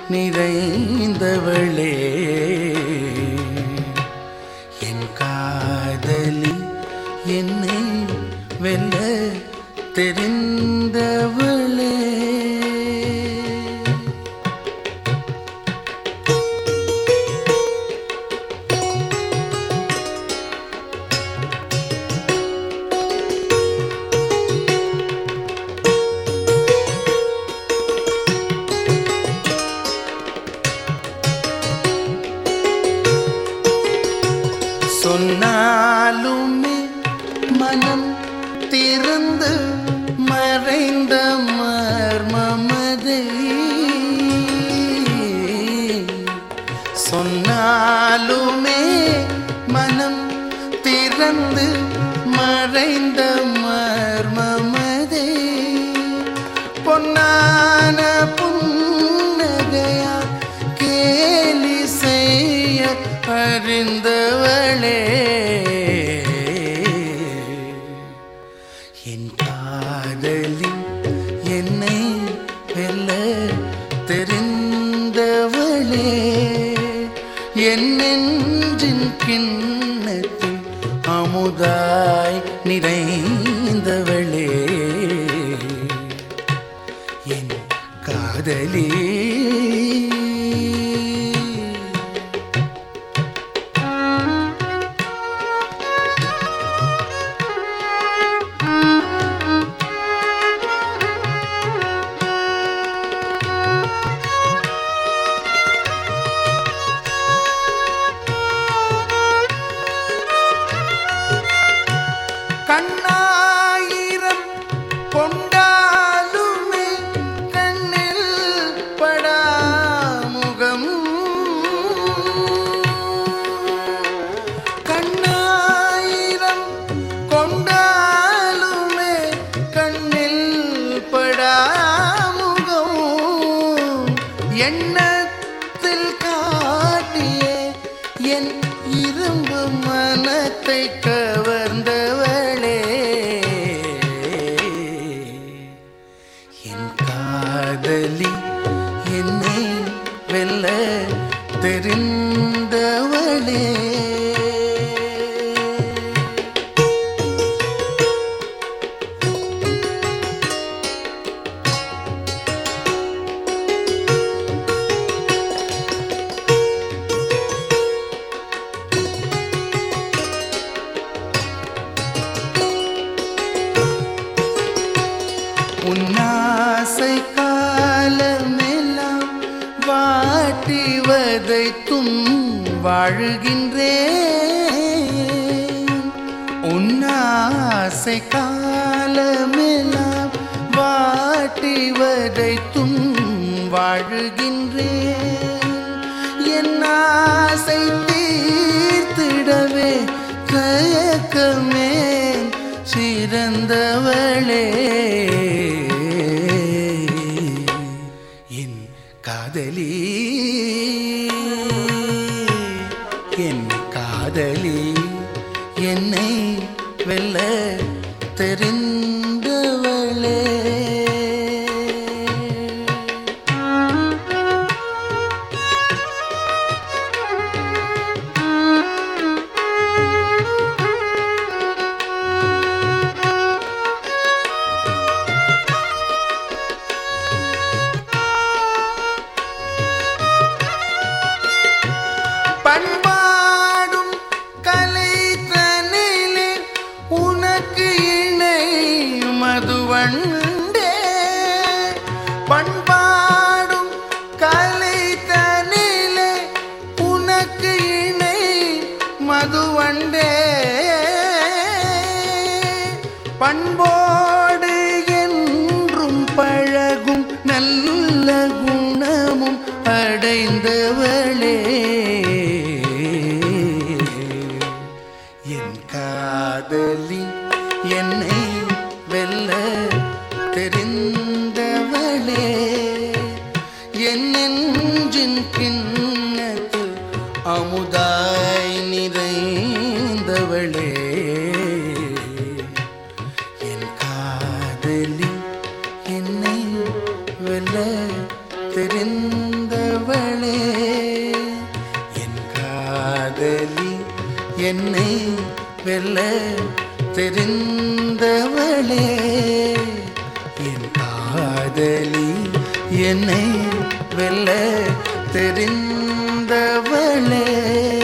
நிறைந்தவளே என் காதலி என்னை வெல்ல தெரிந்தவளே சொன்னாலுமே மனம் திறந்து மறைந்த மர்மமதை சொன்னாலுமே மனம் திறந்து மறைந்த மர்மமதை பொன்னான புன்னகையா கேலி செய்ய அறிந்தவளே என் காதலி என்னை வெல்ல தெரிந்தவளே என் நெஞ்சின் கிண்ணத்தில் அமுதாய் நிறைந்தவளே என் காதலி கண்ணாயிரம் கொண்டாலுமே கண்ணில் படாமுகம் கண்ணாயிரம் கொண்டாலுமே கண்ணில் படாமுகம் எண்ணத்தில் காட்டிய என் இரும்பு மனத்தை கவர்ந்தவளே என் காதலி என்னை வெல்ல தெரிந்தவளே உன்னாசை காலமெல்லாம் வாட்டி வதைத்தும் வாழுகின்றேன் உன்னாசை காலமெல்லாம் வாட்டி வதைத்தும் வாழுகின்றேன் என் ஆசை தீர்த்திடவே கயக்கமே சிறந்தவளே என் காதலி என் காதலி என்னை வெல்ல தெரிந்தவளே பண்பாடும் கலை தனிலே உனக்கு இணை மதுவண்டே பண்பாடும் கலை தனிலே உனக்கு இணை மதுவண்டே பண்போடு என்றும் பழகும் நல்ல குணமும் அடைந்தவளே என் காதலி என்னை வெல்ல தெரிந்தவளே என் நெஞ்சின் கிண்ணத்தில் அமுதாய் நிறைந்தவளே என் காதலி என்னை வெல்ல தெரிந்தவளே என்னை வெல்ல தெரிந்தவளே என் காதலி என்னை வெல்ல தெரிந்தவளே